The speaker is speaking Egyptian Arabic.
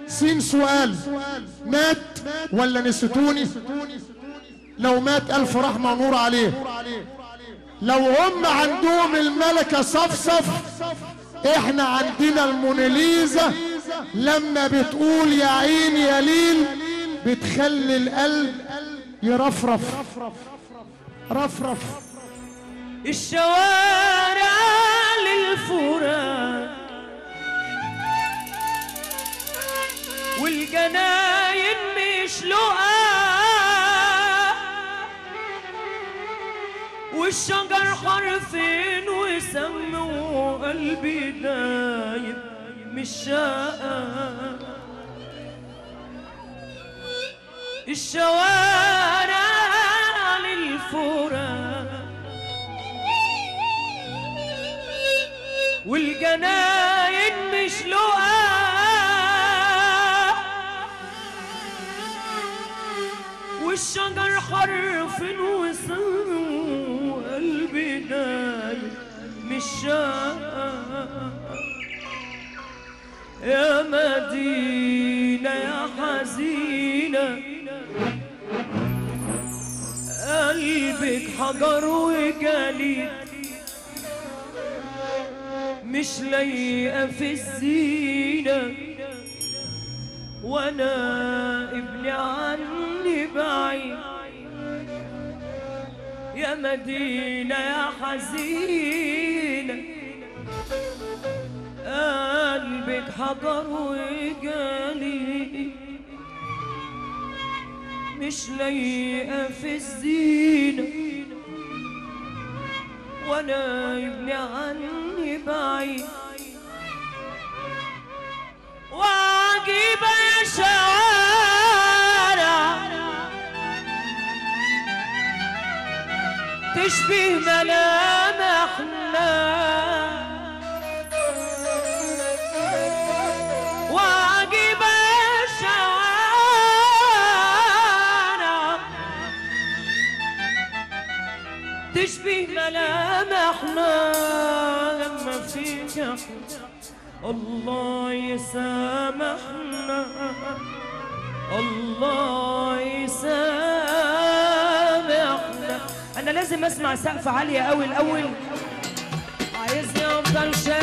سين سؤال مات ولا نسيتوني لو مات الف رحمة ونور عليه لو هم عندهم الملكة صفصف احنا عندنا الموناليزا لما بتقول يا عين يا ليل بتخلي القلب يرفرف رفرف الشوارع للفراق والجناين مش لقاء والشجر حرفين وسموا قلبي دايب مش شقا الشوارع للفراق والجناين مش لقاء والشجر حرف وسم وقلبي نايم مش شاق يا مدينة يا حزينة قلبك حجر وجليد مش لايقة في الزينة وانا ابني عني بعيد يا مدينة يا حزينة قلبك حجر وجالي مش لايقة في الزينة وانا ابني عني بعيد وعجيبة يا شوارع تشبه ملامحنا وعجيبة يا شوارع تشبه ملامحنا لما فيك الله يسامحنا الله يسامحنا انا لازم اسمع سقف عالية قوي الاول عايزني افضل شايف